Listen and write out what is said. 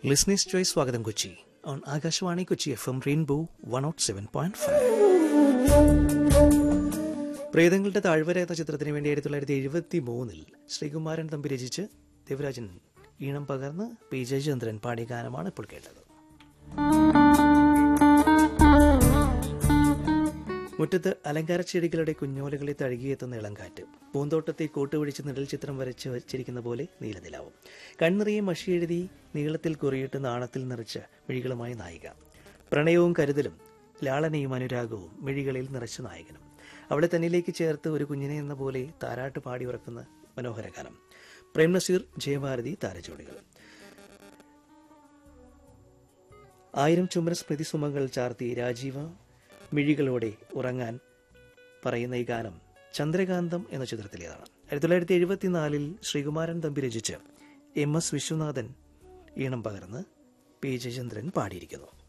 listeners choice സ്വാഗതം Kochi on Akashvani Kochi F M rainbow one oh seven point five പ്രേതങ്ങളുടെ താഴ്വര എന്ന ചിത്രത്തിന് വേണ്ടി ആയിരത്തി തൊള്ളായിരത്തി എഴുപത്തി മൂന്നിൽ ശ്രീകുമാരൻ തമ്പി രചിച്ച് ദേവരാജൻ ഈണം പകർന്ന് പി ജയചന്ദ്രൻ പാടിയ ഗാനമാണ് ഇപ്പോൾ കേട്ടത് മുറ്റത്ത് അലങ്കാരച്ചെടികളുടെ കുഞ്ഞോലകളെ തഴുകിയെത്തുന്ന ഇളങ്കാറ്റ് പൂന്തോട്ടത്തെ കൂട്ടുപിടിച്ച് നിഴൽ ചിത്രം വരച്ച് വച്ചിരിക്കുന്ന പോലെ നീലനിലാവും കണ്ണിറിയെ മഷിയെഴുതി നീളത്തിൽ കുറിയിട്ട് നാണത്തിൽ നിറച്ച മിഴികളുമായി നായിക പ്രണയവും കരുതലും ലാളനയും അനുരാഗവും മിഴികളിൽ നിറച്ച നായകനും അവളെ തന്നിലേക്ക് ചേർത്ത് ഒരു കുഞ്ഞിനെ എന്ന പോലെ താരാട്ട് പാടി ഉറക്കുന്ന മനോഹര ഗാനം പ്രേം നസീർ ജയഭാരതി താരജോഡികൾ ആയിരം ചുമര സ്മൃതി സുമകൾ ചാർത്തി രാജീവ മിഴികളോടെ ഉറങ്ങാൻ പറയുന്ന ഈ ഗാനം ചന്ദ്രകാന്തം എന്ന ചിത്രത്തിലേതാണ് ആയിരത്തി തൊള്ളായിരത്തി എഴുപത്തിനാലിൽ ശ്രീകുമാരൻ തമ്പി രചിച്ച് എം എസ് വിശ്വനാഥൻ ഈണം പകർന്ന് പി ജയചന്ദ്രൻ പാടിയിരിക്കുന്നു